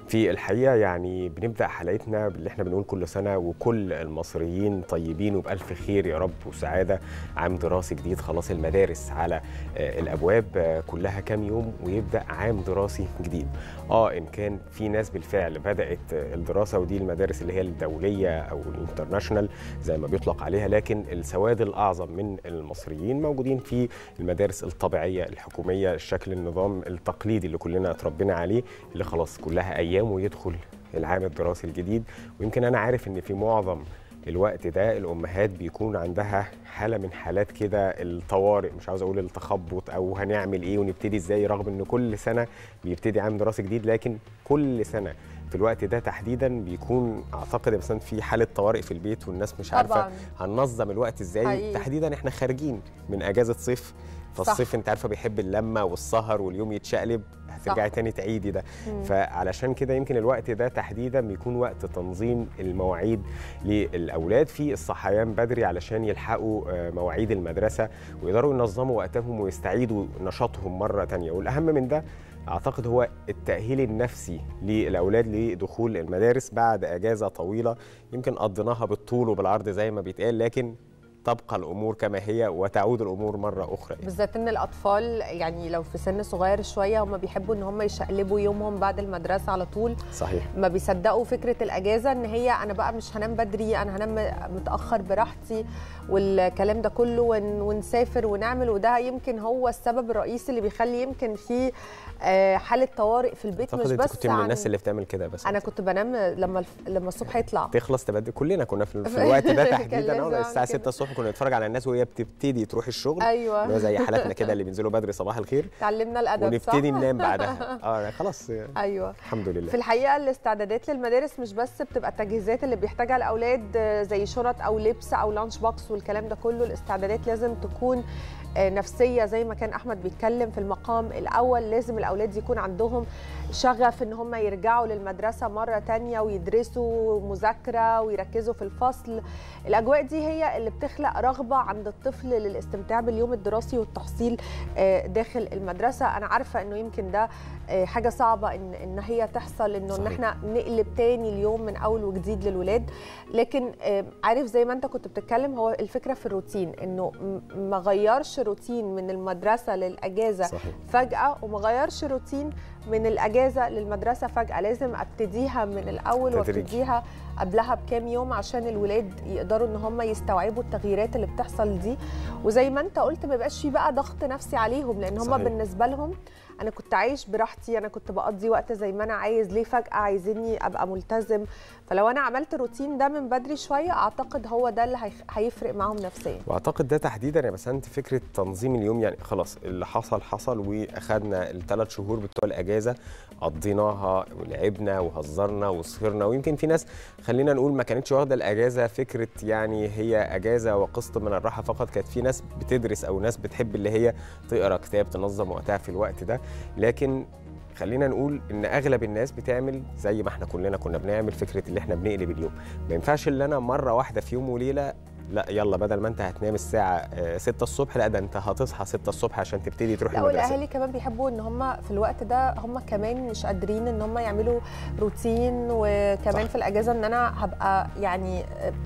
في الحقيقه يعني بنبدا حلقتنا باللي احنا بنقول كل سنه وكل المصريين طيبين وبالف خير يا رب وسعاده عام دراسي جديد خلاص المدارس على آه، الابواب آه، كلها كام يوم ويبدا عام دراسي جديد اه ان كان في ناس بالفعل بدات آه، الدراسه ودي المدارس اللي هي الدوليه او الانترناشونال زي ما بيطلق عليها لكن السواد الاعظم من المصريين موجودين في المدارس الطبيعيه الحكوميه الشكل النظام التقليدي اللي كلنا اتربينا عليه اللي خلاص كلها ايام ويدخل العام الدراسي الجديد ويمكن انا عارف ان في معظم الوقت ده الامهات بيكون عندها حاله من حالات كده الطوارئ مش عاوز اقول التخبط او هنعمل ايه ونبتدي ازاي رغم ان كل سنه بيبتدي عام دراسي جديد لكن كل سنه في الوقت ده تحديدا بيكون اعتقد مثلا في حاله طوارئ في البيت والناس مش عارفه طبعاً. هننظم الوقت ازاي حقيقي. تحديدا احنا خارجين من اجازه صيف فالصيف انت عارفه بيحب اللمه والسهر واليوم يتشقلب هترجعي صح. تاني تعيدي ده مم. فعلشان كده يمكن الوقت ده تحديدا بيكون وقت تنظيم المواعيد للاولاد في الصحيان بدري علشان يلحقوا آه، مواعيد المدرسه ويقدروا ينظموا وقتهم ويستعيدوا نشاطهم مره تانية والاهم من ده اعتقد هو التاهيل النفسي للاولاد لدخول المدارس بعد اجازه طويله يمكن قضيناها بالطول وبالعرض زي ما بيتقال لكن تبقى الامور كما هي وتعود الامور مره اخرى يعني. بالذات ان الاطفال يعني لو في سن صغير شويه هم بيحبوا ان هم يشقلبوا يومهم بعد المدرسه على طول صحيح ما بيصدقوا فكره الاجازه ان هي انا بقى مش هنام بدري انا هنام متاخر براحتي والكلام ده كله ون ونسافر ونعمل وده يمكن هو السبب الرئيسي اللي بيخلي يمكن في آه، حاله طوارئ في البيت اعتقد مش انت بس كنت من عن- الناس اللي بتعمل كده بس انا كنت بنام لما الف- لما الصبح يطلع تخلص تبدل كلنا كنا في في الوقت ده كان تحديدا لازم اه أعمل الساعه كده. 6 الصبح كنا نتفرج على الناس وهي بتبتدي تروح الشغل اللي هو ايوه زي حالاتنا كده اللي بينزلوا بدري صباح الخير اتعلمنا الادب صح ونبتدي ننام بعدها اه خلاص ايوه الحمد لله في الحقيقه الاستعدادات للمدارس مش بس بتبقى التجهيزات اللي بيحتاجها الاولاد آه، زي شنط او لبس او لانش بوكس والكلام ده كله الاستعدادات لازم تكون آه، نفسيه زي ما كان احمد بيتكلم في المقام الاول لازم الاولاد يكون عندهم شغف ان هم يرجعوا للمدرسه مره تانية ويدرسوا مذاكره ويركزوا في الفصل الاجواء دي هي اللي بتخلق رغبه عند الطفل للاستمتاع باليوم الدراسي والتحصيل آه، داخل المدرسه انا عارفه انه يمكن ده آه، حاجه صعبه ان ان هي تحصل انه ان صحيح. احنا نقلب تاني اليوم من اول وجديد للولاد لكن آه، عارف زي ما انت كنت بتتكلم هو الفكره في الروتين انه م- ما غيرش روتين من المدرسه للاجازه صحيح فجاه وما غيرش روتين من الاجازه للمدرسه فجاه لازم ابتديها من الاول تدريجي. وابتديها قبلها بكام يوم عشان الولاد يقدروا ان هم يستوعبوا التغييرات اللي بتحصل دي وزي ما انت قلت ما يبقاش في بقى ضغط نفسي عليهم لان هم صحيح. بالنسبه لهم انا كنت عايش براحتي انا كنت بقضي وقت زي ما انا عايز ليه فجاه عايزيني ابقى ملتزم فلو انا عملت الروتين ده من بدري شويه اعتقد هو ده اللي هيخ- هيفرق معاهم نفسيا واعتقد ده تحديدا يا بسنت فكره تنظيم اليوم يعني خلاص اللي حصل حصل واخدنا الثلاث شهور بتوع الاجازه قضيناها ولعبنا وهزرنا وسهرنا ويمكن في ناس خلينا نقول ما كانتش واخده الاجازه فكره يعني هي اجازه وقسط من الراحه فقط كانت في ناس بتدرس او ناس بتحب اللي هي تقرا كتاب تنظم وقتها في الوقت ده لكن خلينا نقول ان اغلب الناس بتعمل زي ما احنا كلنا كنا بنعمل فكره اللي احنا بنقلب اليوم ما ينفعش اللي انا مره واحده في يوم وليله لا يلا بدل ما انت هتنام الساعه آه، 6 الصبح لا ده انت هتصحى 6 الصبح عشان تبتدي تروح لا المدرسه والاهالي كمان بيحبوا ان هم في الوقت ده هم كمان مش قادرين ان هم يعملوا روتين وكمان صح. في الاجازه ان انا هبقى يعني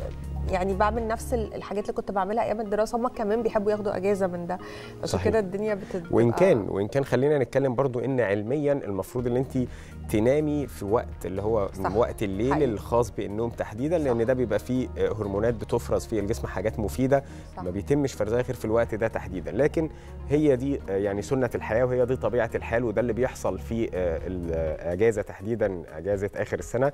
يعني بعمل نفس الحاجات اللي كنت بعملها ايام الدراسه هم كمان بيحبوا ياخدوا اجازه من ده عشان صحيح. كده الدنيا بتبقى وان كان وان كان خلينا نتكلم برضو ان علميا المفروض ان انت تنامي في وقت اللي هو صح. من وقت الليل حقيقي. الخاص بالنوم تحديدا صح. لان ده بيبقى فيه آه، هرمونات بتفرز في الجسم حاجات مفيده صح. ما بيتمش فرزها غير في الوقت ده تحديدا لكن هي دي آه، يعني سنه الحياه وهي دي طبيعه الحال وده اللي بيحصل في آه، الاجازه تحديدا اجازه اخر السنه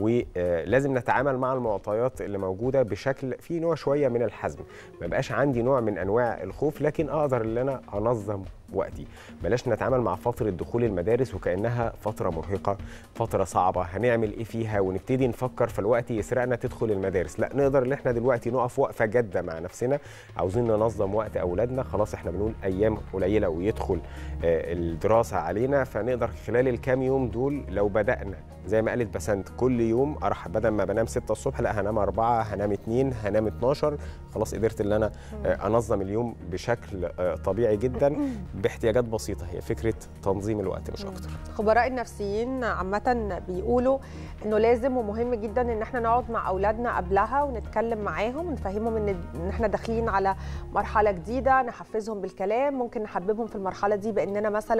ولازم نتعامل مع المعطيات اللي موجوده بشكل في نوع شويه من الحزم ما يبقاش عندي نوع من انواع الخوف لكن اقدر ان انا انظم وقتي بلاش نتعامل مع فتره دخول المدارس وكانها فتره مرهقه فتره صعبه هنعمل ايه فيها ونبتدي نفكر في الوقت يسرقنا تدخل المدارس لا نقدر ان احنا دلوقتي نقف وقفه جاده مع نفسنا عاوزين ننظم وقت اولادنا خلاص احنا بنقول ايام قليله ويدخل آه، الدراسه علينا فنقدر خلال الكام يوم دول لو بدانا زي ما قالت بسنت كل يوم اروح بدل ما بنام 6 الصبح لا هنام 4 هنام 2 هنام 12 خلاص قدرت ان انا آه، انظم اليوم بشكل آه، طبيعي جدا باحتياجات بسيطه هي فكره تنظيم الوقت مش اكتر خبراء النفسيين عامة بيقولوا انه لازم ومهم جدا ان احنا نقعد مع اولادنا قبلها ونتكلم معاهم ونفهمهم ان ان احنا داخلين على مرحلة جديدة نحفزهم بالكلام ممكن نحببهم في المرحلة دي باننا مثلا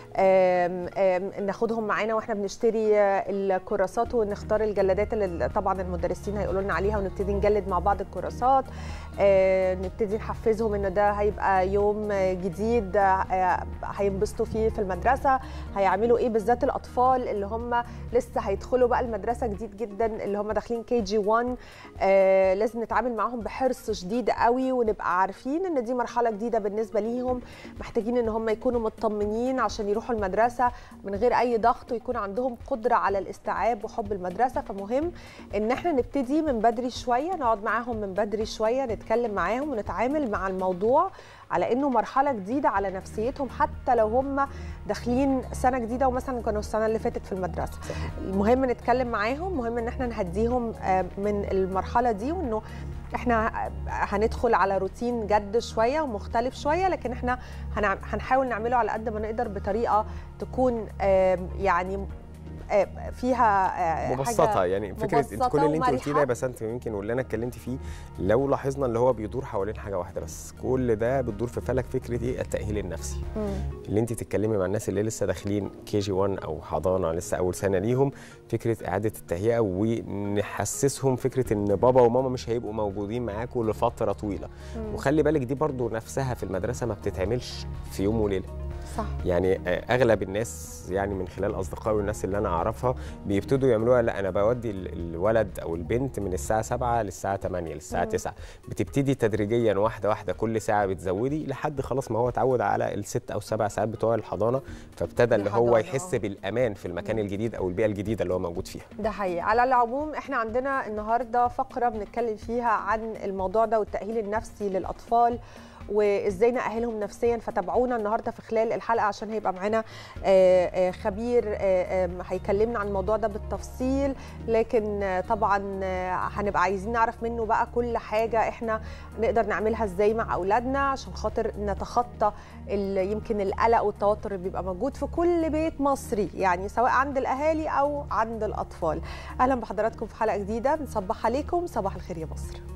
آم، آم، ناخدهم معانا واحنا بنشتري الكراسات ونختار الجلادات اللي طبعا المدرسين هيقولوا لنا عليها ونبتدي نجلد مع بعض الكراسات آه، نبتدي نحفزهم ان ده هيبقى يوم جديد آه، هينبسطوا فيه في المدرسه هيعملوا ايه بالذات الاطفال اللي هم لسه هيدخلوا بقى المدرسه جديد جدا اللي هم داخلين كي جي 1 آه، لازم نتعامل معاهم بحرص شديد قوي ونبقى عارفين ان دي مرحله جديده بالنسبه ليهم محتاجين ان هم يكونوا مطمنين عشان يروحوا المدرسه من غير اي ضغط ويكون عندهم قدره على الاستيعاب وحب المدرسه فمهم ان احنا نبتدي من بدري شويه نقعد معاهم من بدري شويه نتكلم معاهم ونتعامل مع الموضوع على انه مرحله جديده على نفسيتهم حتى لو هم داخلين سنه جديده ومثلا كانوا السنه اللي فاتت في المدرسه صحيح. المهم نتكلم معاهم مهم ان احنا نهديهم آه، من المرحله دي وانه احنا هندخل على روتين جد شويه ومختلف شويه لكن احنا هنع- هنحاول نعمله على قد ما نقدر بطريقه تكون آم، يعني آه، فيها آه، مبسطه حاجة يعني فكره انت مبسطة كل اللي انت قلتيه ده ومرحة. يا بسنت يمكن واللي انا اتكلمت فيه لو لاحظنا اللي هو بيدور حوالين حاجه واحده بس كل ده بتدور في فلك فكره ايه التاهيل النفسي مم. اللي انت تتكلمي مع الناس اللي لسه داخلين كي جي 1 او حضانه لسه اول سنه ليهم فكره اعاده التهيئه ونحسسهم فكره ان بابا وماما مش هيبقوا موجودين معاكم لفتره طويله مم. وخلي بالك دي برضو نفسها في المدرسه ما بتتعملش في يوم وليله صح يعني آه، اغلب الناس يعني من خلال اصدقائي والناس اللي انا اعرفها بيبتدوا يعملوها لا انا بودي ال- الولد او البنت من الساعه 7 للساعه 8 للساعه مم. 9 بتبتدي تدريجيا واحده واحده كل ساعه بتزودي لحد خلاص ما هو اتعود على الست او سبع ساعات بتوع الحضانه فابتدى اللي هو الحضانة، يحس آه. بالامان في المكان الجديد او البيئه الجديده اللي هو موجود فيها ده حقيقي على العموم احنا عندنا النهارده فقره بنتكلم فيها عن الموضوع ده والتاهيل النفسي للاطفال وازاي نأهلهم نفسيا فتابعونا النهارده في خلال الحلقه عشان هيبقى معانا آه، آه، خبير آه، آم، هيكلمنا عن الموضوع ده بالتفصيل لكن آه، طبعا آه، هنبقى عايزين نعرف منه بقى كل حاجه احنا نقدر نعملها ازاي مع اولادنا عشان خاطر نتخطى ال- يمكن القلق والتوتر اللي بيبقى موجود في كل بيت مصري يعني سواء عند الاهالي او عند الاطفال اهلا بحضراتكم في حلقه جديده بنصبح عليكم صباح الخير يا مصر